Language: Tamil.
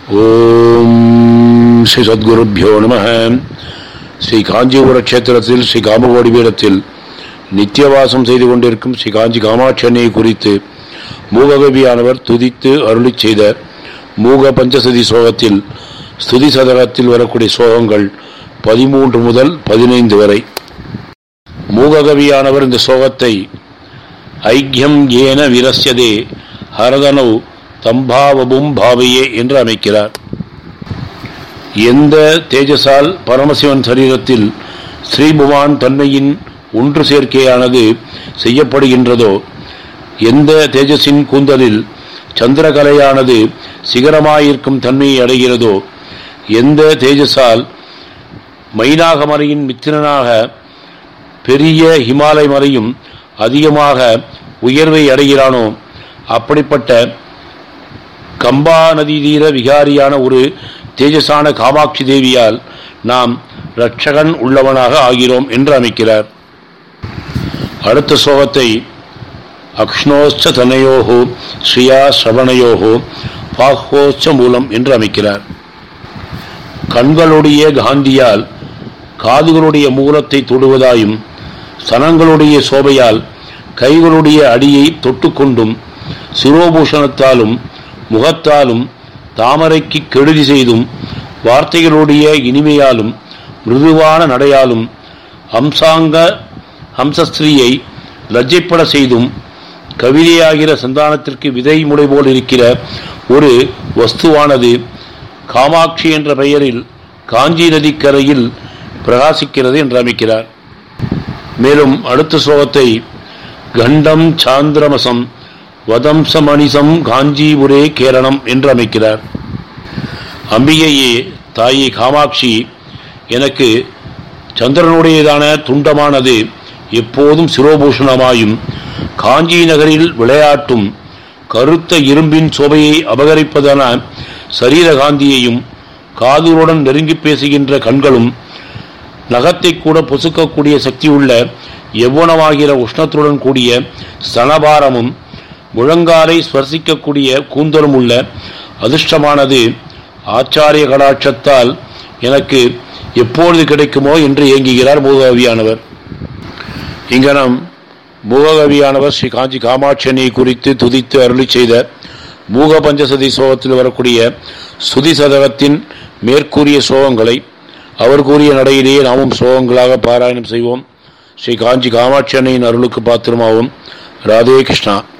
ஓம் ஸ்ரீ சத்குருப்பியோ நம ஸ்ரீ காஞ்சிபுர கஷேத்திரத்தில் ஸ்ரீ காமகோடி பீடத்தில் நித்தியவாசம் செய்து கொண்டிருக்கும் ஸ்ரீ காஞ்சி காமாட்சண்ணியை குறித்து மூககவியானவர் துதித்து அருளிச் செய்த மூக பஞ்சசதி சோகத்தில் ஸ்துதி சதகத்தில் வரக்கூடிய சோகங்கள் பதிமூன்று முதல் பதினைந்து வரை மூககவியானவர் இந்த சோகத்தை ஐக்கியம் ஏன விரஸ்யதே ஹரதனவ் தம்பாவபும் பாவையே என்று அமைக்கிறார் எந்த தேஜசால் பரமசிவன் சரீரத்தில் ஸ்ரீபுவான் தன்மையின் ஒன்று சேர்க்கையானது செய்யப்படுகின்றதோ எந்த தேஜஸின் கூந்தலில் சந்திரகலையானது சிகரமாயிருக்கும் தன்மையை அடைகிறதோ எந்த தேஜஸால் மைனாகமரையின் மித்திரனாக பெரிய ஹிமாலய மறையும் அதிகமாக உயர்வை அடைகிறானோ அப்படிப்பட்ட கம்பா நதி தீர விகாரியான ஒரு தேஜசான காமாட்சி தேவியால் நாம் ரட்சகன் உள்ளவனாக ஆகிறோம் என்று அமைக்கிறார் அடுத்த சோகத்தை அக்ஷ்ணோச்ச தனயோகோ ஸ்ரீயா ஸ்ரவணயோகோ பாஹோச்ச மூலம் என்று அமைக்கிறார் கண்களுடைய காந்தியால் காதுகளுடைய மூலத்தை தொடுவதாயும் சனங்களுடைய சோபையால் கைகளுடைய அடியை தொட்டுக்கொண்டும் சிரோபூஷணத்தாலும் முகத்தாலும் தாமரைக்கு கெடுதி செய்தும் வார்த்தைகளுடைய இனிமையாலும் மிருதுவான நடையாலும் ஹம்சாங்க ஹம்சஸ்திரியை லஜ்ஜைப்பட செய்தும் கவிதையாகிற சந்தானத்திற்கு விதை முடை போல் இருக்கிற ஒரு வஸ்துவானது காமாட்சி என்ற பெயரில் காஞ்சி நதிக்கரையில் பிரகாசிக்கிறது என்று அமைக்கிறார் மேலும் அடுத்த ஸ்லோகத்தை கண்டம் சாந்திரமசம் வதம்சமணிசம் காஞ்சிபுரே கேரணம் என்று அமைக்கிறார் அம்பிகையே தாயி காமாட்சி எனக்கு சந்திரனுடையதான துண்டமானது எப்போதும் சிரோபூஷணமாயும் காஞ்சி நகரில் விளையாட்டும் கருத்த இரும்பின் சோபையை அபகரிப்பதான சரீரகாந்தியையும் காதுகளுடன் நெருங்கி பேசுகின்ற கண்களும் நகத்தை கூட பொசுக்கக்கூடிய சக்தியுள்ள எவ்வனமாகிற உஷ்ணத்துடன் கூடிய ஸ்தனபாரமும் முழங்காலை ஸ்பர்சிக்கக்கூடிய கூந்தலும் உள்ள அதிர்ஷ்டமானது ஆச்சாரிய கடாட்சத்தால் எனக்கு எப்பொழுது கிடைக்குமோ என்று ஏங்குகிறார் மூககவியானவர் இங்கனம் மூககவியானவர் ஸ்ரீ காஞ்சி காமாட்சணியை குறித்து துதித்து அருளி செய்த மூக பஞ்சசதி சோகத்தில் வரக்கூடிய சுதி சதகத்தின் மேற்கூறிய சோகங்களை அவர் கூறிய நடையிலேயே நாமும் சோகங்களாக பாராயணம் செய்வோம் ஸ்ரீ காஞ்சி காமாட்சி அன்னையின் அருளுக்கு பாத்திரமாவும் ராதே கிருஷ்ணா